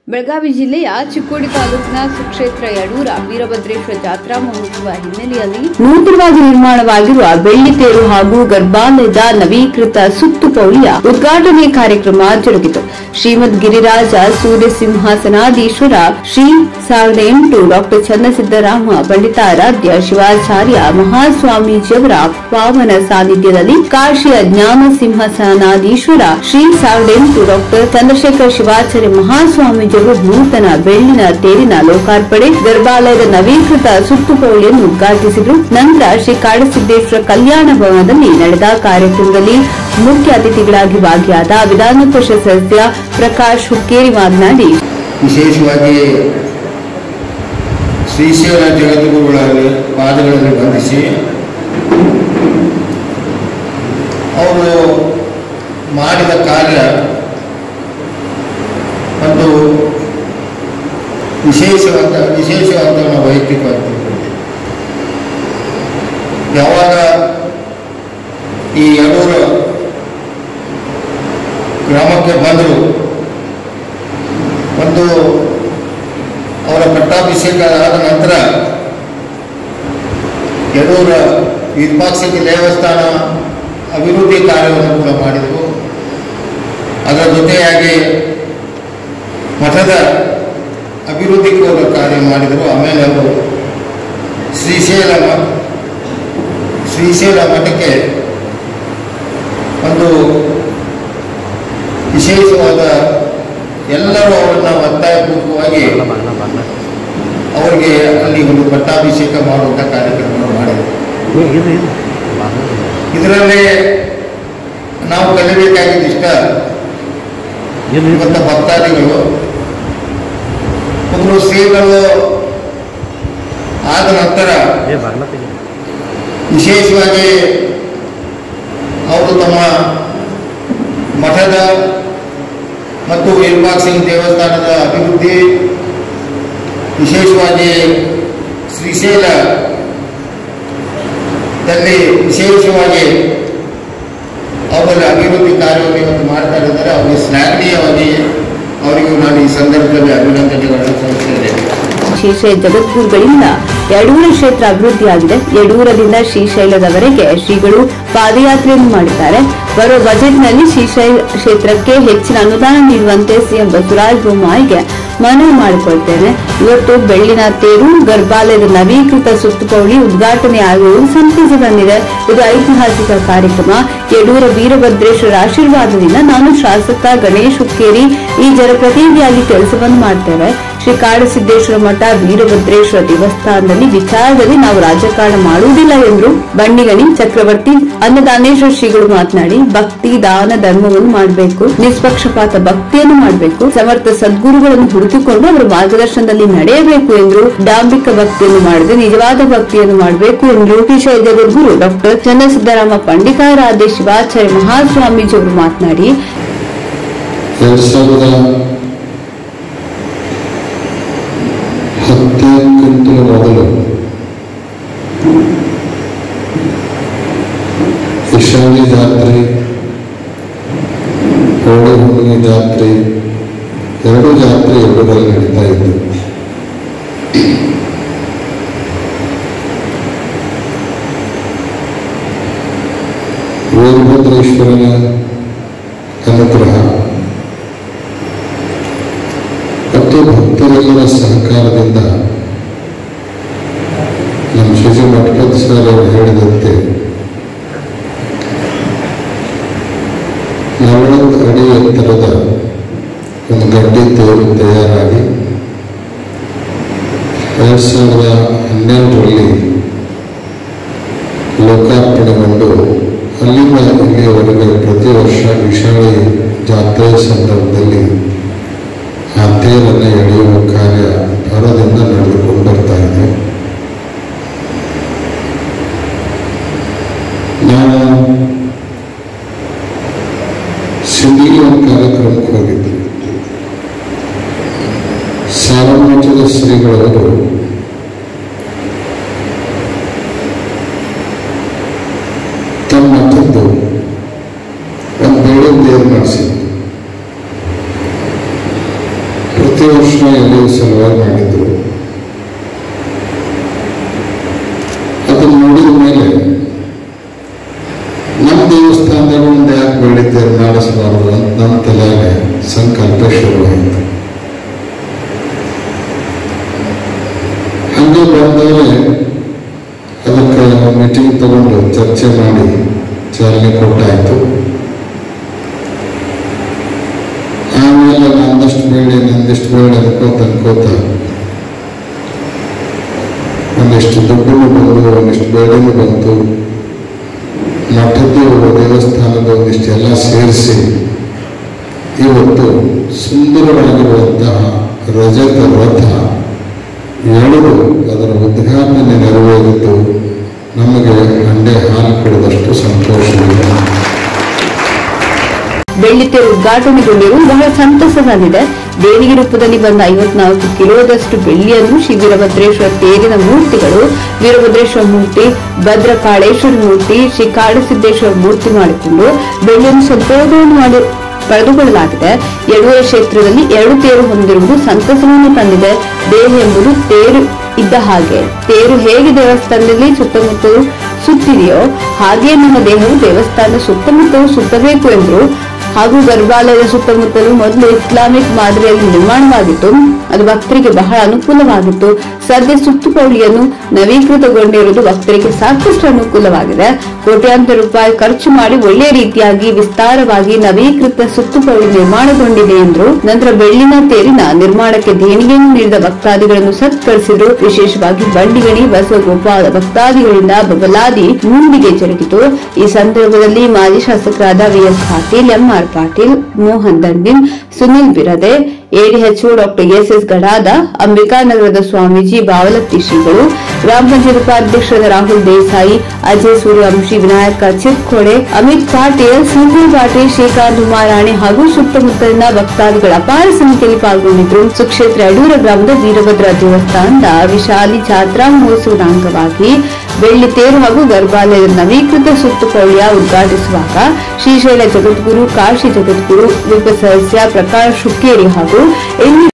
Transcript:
ಬೆಳಗಾವಿ ಜಿಲ್ಲೆಯ ಚಿಕ್ಕೋಡಿ ತಾಲೂಕಿನ ಸುಕ್ಷೇತ್ರ ಯಡೂರ ವೀರಭದ್ರೇಶ್ವರ ಜಾತ್ರಾ ಮಹೋತ್ಸವ ಹಿನ್ನೆಲೆಯಲ್ಲಿ ನೂತನವಾಗಿ ನಿರ್ಮಾಣವಾಗಿರುವ ಬೆಳ್ಳಿ ತೇರು ಹಾಗೂ ಗರ್ಭಾಲಯದ ನವೀಕೃತ ಸುತ್ತುಪೌಳಿಯ ಉದ್ಘಾಟನೆ ಕಾರ್ಯಕ್ರಮ ಜರುಗಿತು ಶ್ರೀಮದ್ ಗಿರಿರಾಜ ಸೂರ್ಯ ಸಿಂಹಾಸನಾಧೀಶ್ವರ ಶ್ರೀ ಸಾವಿರದ ಎಂಟು ಡಾಕ್ಟರ್ ಚನ್ನಸಿದ್ದರಾಮ ಪಂಡಿತಾರಾಧ್ಯ ಶಿವಾಚಾರ್ಯ ಮಹಾಸ್ವಾಮೀಜಿಯವರ ಪಾವನ ಸಾನ್ನಿಧ್ಯದಲ್ಲಿ ಕಾಶಿಯ ಜ್ಞಾನ ಸಿಂಹಾಸನಾಧೀಶ್ವರ ಶ್ರೀ ಸಾವಿರದ ಎಂಟು ಡಾಕ್ಟರ್ ಚಂದ್ರಶೇಖರ ಶಿವಾಚಾರ್ಯ ಮಹಾಸ್ವಾಮೀಜಿಯವರು ನೂತನ ಬೆಳ್ಳಿನ ತೇರಿನ ಲೋಕಾರ್ಪಣೆ ಗರ್ಭಾಲಯದ ನವೀಕೃತ ಸುತ್ತುಪೌಳಿಯನ್ನು ಉದ್ಘಾಟಿಸಿದರು ನಂತರ ಶ್ರೀ ಕಾಡಸಿದ್ದೇಶ್ವರ ಕಲ್ಯಾಣ ಭವನದಲ್ಲಿ ನಡೆದ ಕಾರ್ಯಕ್ರಮದಲ್ಲಿ ಮುಖ್ಯ ಅತಿಥಿಗಳಾಗಿ ಭಾಗಿಯಾದ ವಿಧಾನ ಪರಿಷತ್ ಸದಸ್ಯ ಪ್ರಕಾಶ್ ಹುಕ್ಕೇರಿ ಮಾತನಾಡಿ ವಿಶೇಷವಾಗಿ ಶ್ರೀಶೈಲ ಜಗದ್ಗುರುಗಳಲ್ಲಿ ಪಾದಗಳಲ್ಲಿ ಬಂಧಿಸಿ ಅವರು ಮಾಡಿದ ಕಾರ್ಯ ಒಂದು ವಿಶೇಷವಂತ ವಿಶೇಷವಂತ ನಾವು ವೈಯಕ್ತಿಕವಾಗಿ ತಿಳ್ಕೊಂಡಿದ್ದೇವೆ. ಯಾವಾಗ ಈ ಯಡೂರು ಗ್ರಾಮಕ್ಕೆ ಬಂದರು ಒಂದು ಅವರ ಪಟ್ಟಾಭಿಷೇಕ ಆದ ನಂತರ ಯಡೂರ ವಿರೂಪಾಕ್ಷಿಕ ದೇವಸ್ಥಾನ ಅಭಿವೃದ್ಧಿ ಕಾರ್ಯವನ್ನು ಕೂಡ ಮಾಡಿದರು ಅದರ ಜೊತೆಯಾಗಿ ಮಠದ ಅಭಿವೃದ್ಧಿ ಕೂಡ ಕಾರ್ಯ ಮಾಡಿದರು ಆಮೇಲೆ ಅವರು ಶ್ರೀಶೈಲ ಮ- ಶ್ರೀಶೈಲ ಮಠಕ್ಕೆ ಒಂದು ವಿಶೇಷವಾದ ಎಲ್ಲರೂ ಅವರನ್ನು ಒತ್ತಾಯಪೂರ್ವಕವಾಗಿ ಅವರಿಗೆ ಅಲ್ಲಿ ಒಂದು ಪಟ್ಟಾಭಿಷೇಕ ಮಾಡುವಂಥ ಕಾರ್ಯಕ್ರಮವನ್ನು ಮಾಡಿದರು ಇದರಲ್ಲಿ ನಾವು ಕಲಿಬೇಕಾಗಿದ್ದಿಷ್ಟ ಇವತ್ತ ಭಕ್ತಾದಿಗಳು ಒಬ್ಬರು ಶ್ರೀಗಳು ಆದ ನಂತರ ವಿಶೇಷವಾಗಿ ಅವರು ತಮ್ಮ ಮಠದ ಮತ್ತು ವಿರೂಪಾಕ್ಷ ಸಿಂಗ್ ದೇವಸ್ಥಾನದ ಅಭಿವೃದ್ಧಿ ವಿಶೇಷವಾಗಿ ಶ್ರೀಶೈಲದಲ್ಲಿ ವಿಶೇಷವಾಗಿ ಅವರಲ್ಲಿ ಅಭಿವೃದ್ಧಿ ಕಾರ್ಯವನ್ನು ಇವತ್ತು ಮಾಡ್ತಾ ಇದ್ದಾರೆ ಅವರಿಗೆ ಶ್ಲಾಘನೀಯವಾಗಿ ಅವರಿಗೂ ನಾನು ಈ ಸಂದರ್ಭದಲ್ಲಿ ಅಭಿನಂದನೆಗಳನ್ನು ಸಲ್ಲಿಸ್ತೇನೆ ಶ್ರೀಶೈಲ ಜಗದ್ಗುರುಗಳಿಂದ ಯಡೂರ ಕ್ಷೇತ್ರ ಅಭಿವೃದ್ಧಿಯಾಗಿದೆ ಯಡೂರದಿಂದ ಶ್ರೀಶೈಲದವರೆಗೆ ಶ್ರೀಗಳು ಪಾದಯಾತ್ರೆಯನ್ನು ಮಾಡಿದ್ದಾರೆ ಬರುವ ಬಜೆಟ್ನಲ್ಲಿ ಶ್ರೀಶೈಲ ಕ್ಷೇತ್ರಕ್ಕೆ ಹೆಚ್ಚಿನ ಅನುದಾನ ನೀಡುವಂತೆ ಸಿಎಂ ಬಸವರಾಜ ಬೊಮ್ಮಾಯಿಗೆ ಮನವಿ ಮಾಡಿಕೊಳ್ತೇನೆ ಇವತ್ತು ಬೆಳ್ಳಿನ ತೇರು ಗರ್ಭಾಲಯದ ನವೀಕೃತ ಸುತ್ತುಪೌಳಿ ಉದ್ಘಾಟನೆ ಆಗುವುದು ಸಂತಸ ತಂದಿದೆ ಇದು ಐತಿಹಾಸಿಕ ಕಾರ್ಯಕ್ರಮ ಯಡೂರ ವೀರಭದ್ರೇಶ್ವರ ಆಶೀರ್ವಾದದಿಂದ ನಾನು ಶಾಸಕ ಗಣೇಶ್ ಹುಕ್ಕೇರಿ ಈ ಜನಪ್ರತಿನಿಧಿಯಾಗಿ ಕೆಲಸವನ್ನು ಮಾಡ್ತೇವೆ ಶ್ರೀ ಕಾಡಸಿದ್ದೇಶ್ವರ ಮಠ ವೀರಭದ್ರೇಶ್ವರ ದೇವಸ್ಥಾನದಲ್ಲಿ ವಿಚಾರದಲ್ಲಿ ನಾವು ರಾಜಕಾರಣ ಮಾಡುವುದಿಲ್ಲ ಎಂದರು ಬಂಡಿಗಣಿ ಚಕ್ರವರ್ತಿ ಅನ್ನದಾನೇಶ್ವರ ಶ್ರೀಗಳು ಮಾತನಾಡಿ ಭಕ್ತಿ ದಾನ ಧರ್ಮವನ್ನು ಮಾಡಬೇಕು ನಿಷ್ಪಕ್ಷಪಾತ ಭಕ್ತಿಯನ್ನು ಮಾಡಬೇಕು ಸಮರ್ಥ ಸದ್ಗುರುಗಳನ್ನು ಹುಡುಕಿಕೊಂಡು ಅವರ ಮಾರ್ಗದರ್ಶನದಲ್ಲಿ ನಡೆಯಬೇಕು ಎಂದರು ಡಾಂಬಿಕ ಭಕ್ತಿಯನ್ನು ಮಾಡದೆ ನಿಜವಾದ ಭಕ್ತಿಯನ್ನು ಮಾಡಬೇಕು ಎಂದರು ಶ್ರೀ ಜಗದ್ಗುರು ಡಾಕ್ಟರ್ ಚನ್ನಸಿದ್ದರಾಮ ಪಂಡಿತಾರಾಧ್ಯ ಶಿವಾಚಾರ್ಯ ಮಹಾಸ್ವಾಮೀಜಿ ಅವರು ಮಾತನಾಡಿ ಎರಡು ಸಾವಿರದ ಹದಿನೆಂಟು ಮೊದಲು ಈಶಾನ್ಯ ಜಾತ್ರೆ ಹೋಳಿ ಹುಣ್ಣಿಮೆ ಜಾತ್ರೆ ಎರಡು ಜಾತ್ರೆ ಎರಡರಲ್ಲಿ ನಡೀತಾ ಇತ್ತು ವೀರಭದ್ರೇಶ್ವರನ ಅನುಗ್ರಹ ಮತ್ತು ಭಕ್ತರೆಲ್ಲರ ಸಹಕಾರದಿಂದ ನಮ್ಮ ಶಿಶು ಮಠಪತಿ ಸರ್ ಅವರು ಹೇಳಿದಂತೆ ನಲವತ್ತು ಅಡಿ ಎತ್ತರದ ಒಂದು ಗಡ್ಡಿ ತೇರು ತಯಾರಾಗಿ ಎರಡು ಸಾವಿರದ ಹನ್ನೆರಡರಲ್ಲಿ ಲೋಕಾರ್ಪಣೆಗೊಂಡು ಅಲ್ಲಿಂದ ಇಲ್ಲಿಯವರೆಗೆ ಪ್ರತಿ ವರ್ಷ ವಿಶಾಲಿ ಜಾತ್ರೆ ಸಂದರ್ಭದಲ್ಲಿ ಆ ತೇರನ್ನು ಎಳೆಯುವ ಕಾರ್ಯ ಭರದಿಂದ ನಡೆದುಕೊಂಡು ಬರ್ತಾ ಇದೆ ನಾನು ಸಿಂಧಿಗೆ ಒಂದು ಕಾರ್ಯಕ್ರಮಕ್ಕೆ ಹೋಗಿದ್ದೆ ಸಾರಮಠದ ಶ್ರೀಗಳವರು ತಮ್ಮ ಮಠದ್ದು ಒಂದು ಬೇಡಿನ ತೇರು ಮಾಡಿಸಿದ್ರು ಪ್ರತಿ ವರ್ಷ ಎಲ್ಲಿ ಸಲುವಾಗಿ ಮಾಡಿದ್ರು ಅದನ್ನು ನೋಡಿದ ಮೇಲೆ ನಮ್ಮ ದೇವಸ್ಥಾನದಾಗ ಒಂದು ಯಾಕೆ ಬೆಳಿತೇವೆ ಮಾಡಿಸಬಾರ್ದು ಅಂತ ನಮ್ಮ ತಲೆಯಾಗ ಸಂಕಲ್ಪ ಶುರುವಾಯಿತು ಹಂಗೆ ಬಂದವರೆ ಅದಕ್ಕೆ ಮೀಟಿಂಗ್ ತಗೊಂಡು ಚರ್ಚೆ ಮಾಡಿ ಚಾಲನೆ ಕೊಟ್ಟಾಯಿತು ಆಮೇಲೆ ನಂದಷ್ಟು ಬೇಡ ನಂದಿಷ್ಟು ಬೇಡ ಅನ್ಕೋತ ಅನ್ಕೋತ ಒಂದಿಷ್ಟು ದುಡ್ಡು ಬಂದು ಒಂದಿಷ್ಟು ಬೇಡನು ಬಂತು ಮಠದ್ದು ದೇವಸ್ಥಾನದ ಒಂದಿಷ್ಟು ಎಲ್ಲ ಸೇರಿಸಿ ಇವತ್ತು ಸುಂದರವಾಗಿರುವಂತಹ ರಜತ ರಥ ಎಳೆದು ಅದರ ಉದ್ಘಾಟನೆ ನೆರವೇರಿದ್ದು ನಮಗೆ ಹಂಡೆ ಹಾಲು ಕುಡಿದಷ್ಟು ಸಂತೋಷವಿದೆ ಬೆಳ್ಳಿತೆರೆ ಉದ್ಘಾಟನೆಗೊಂಡಿರುವುದು ಬಹಳ ಸಂತಸ ತಂದಿದೆ ದೇಣಿಗೆ ರೂಪದಲ್ಲಿ ಬಂದ ಐವತ್ನಾಲ್ಕು ಕಿಲೋದಷ್ಟು ಬೆಳ್ಳಿಯನ್ನು ಶ್ರೀ ವೀರಭದ್ರೇಶ್ವರ ತೇರಿನ ಮೂರ್ತಿಗಳು ವೀರಭದ್ರೇಶ್ವರ ಮೂರ್ತಿ ಭದ್ರಕಾಳೇಶ್ವರ ಮೂರ್ತಿ ಶ್ರೀ ಕಾಡಸಿದ್ದೇಶ್ವರ ಮೂರ್ತಿ ಮಾಡಿಕೊಂಡು ಬೆಳ್ಳಿಯನ್ನು ಸಂಪೂರ್ಣವನ್ನು ಮಾಡಿ ಪಡೆದುಕೊಳ್ಳಲಾಗಿದೆ ಯಡೂರ ಕ್ಷೇತ್ರದಲ್ಲಿ ಎರಡು ತೇರು ಹೊಂದಿರುವುದು ಸಂತಸವನ್ನು ತಂದಿದೆ ದೇಹ ಎಂಬುದು ತೇರು ಇದ್ದ ಹಾಗೆ ತೇರು ಹೇಗೆ ದೇವಸ್ಥಾನದಲ್ಲಿ ಸುತ್ತಮುತ್ತಲು ಸುತ್ತಿದೆಯೋ ಹಾಗೆ ನಮ್ಮ ದೇಹವು ದೇವಸ್ಥಾನದ ಸುತ್ತಮುತ್ತಲು ಸುತ್ತಬೇಕು ಎಂದರು ಹಾಗೂ ಗರ್ಭಾಲಯದ ಸುತ್ತಮುತ್ತಲು ಮೊದಲು ಇಸ್ಲಾಮಿಕ್ ಮಾದರಿಯಲ್ಲಿ ನಿರ್ಮಾಣವಾಗಿತ್ತು ಅದು ಭಕ್ತರಿಗೆ ಬಹಳ ಅನುಕೂಲವಾಗಿತ್ತು ಸದ್ಯ ಸುತ್ತುಪೌಳಿಯನ್ನು ನವೀಕೃತಗೊಂಡಿರುವುದು ಭಕ್ತರಿಗೆ ಸಾಕಷ್ಟು ಅನುಕೂಲವಾಗಿದೆ ಕೋಟ್ಯಾಂತರ ರೂಪಾಯಿ ಖರ್ಚು ಮಾಡಿ ಒಳ್ಳೆಯ ರೀತಿಯಾಗಿ ವಿಸ್ತಾರವಾಗಿ ನವೀಕೃತ ಸುತ್ತುಪೌಳಿ ನಿರ್ಮಾಣಗೊಂಡಿದೆ ಎಂದರು ನಂತರ ಬೆಳ್ಳಿನ ತೇರಿನ ನಿರ್ಮಾಣಕ್ಕೆ ದೇಣಿಗೆಯನ್ನು ನೀಡಿದ ಭಕ್ತಾದಿಗಳನ್ನು ಸತ್ಕರಿಸಿದರು ವಿಶೇಷವಾಗಿ ಬಂಡಿಗಣಿ ಬಸವಗೋಪಾಲ ಭಕ್ತಾದಿಗಳಿಂದ ಬಬಲಾದಿ ಮುಂದಿಗೆ ಜರುಗಿತು ಈ ಸಂದರ್ಭದಲ್ಲಿ ಮಾಜಿ ಶಾಸಕರಾದ V S Patil M R Patil Mohan Dandin Sunil Birade ADHO doctor S S Gadad ಅಂಬಿಕಾನಗರದ ಸ್ವಾಮೀಜಿ ಬಾವಲತ್ತಿ ಶ್ರೀಗಳು ಗ್ರಾಮ ಪಂಚಾಯತ್ ಉಪಾಧ್ಯಕ್ಷರಾದ ರಾಹುಲ್ ದೇಸಾಯಿ ಅಜಯ್ ಸೂರ್ಯವಂಶಿ ವಿನಾಯಕ ಚಿಕ್ಕೋಡೆ ಅಮಿತ್ ಪಾಟೀಲ್ ಸಂಜಯ್ ಪಾಟೀಲ್ ಶ್ರೀಕಾಂತ್ ಉಮಾರಾಣಿ ಹಾಗೂ ಸುತ್ತಮುತ್ತಲಿನ ಭಕ್ತಾದಿಗಳ ಅಪಾರ ಸಂಖ್ಯೆಯಲ್ಲಿ ಪಾಲ್ಗೊಂಡಿದ್ರು ಸುಕ್ಷೇತ್ರ ಯಡೂರ ಗ್ರಾಮದ ವೀರಭದ್ರ ದೇವಸ್ಥಾನದ ವಿಶಾಲಿ ಜಾತ್ರಾ ಮಹೋತ್ಸವದ ಅಂಗವಾಗಿ ಬೆಳ್ಳಿ ತೇರು ಹಾಗೂ ಗರ್ಭಾಲಯದ ನವೀಕೃತ ಸುತ್ತುಪೌಳಿಯ ಉದ್ಘಾಟಿಸುವಾಗ ಶ್ರೀಶೈಲ ಜಗದ್ಗುರು ಕಾಶಿ ಜಗದ್ಗುರು ವಿಪ ಸದಸ್ಯ ಪ್ರಕಾಶ್ ಶುಕ್ಕೇರಿ ಹಾಗೂ ಎನ್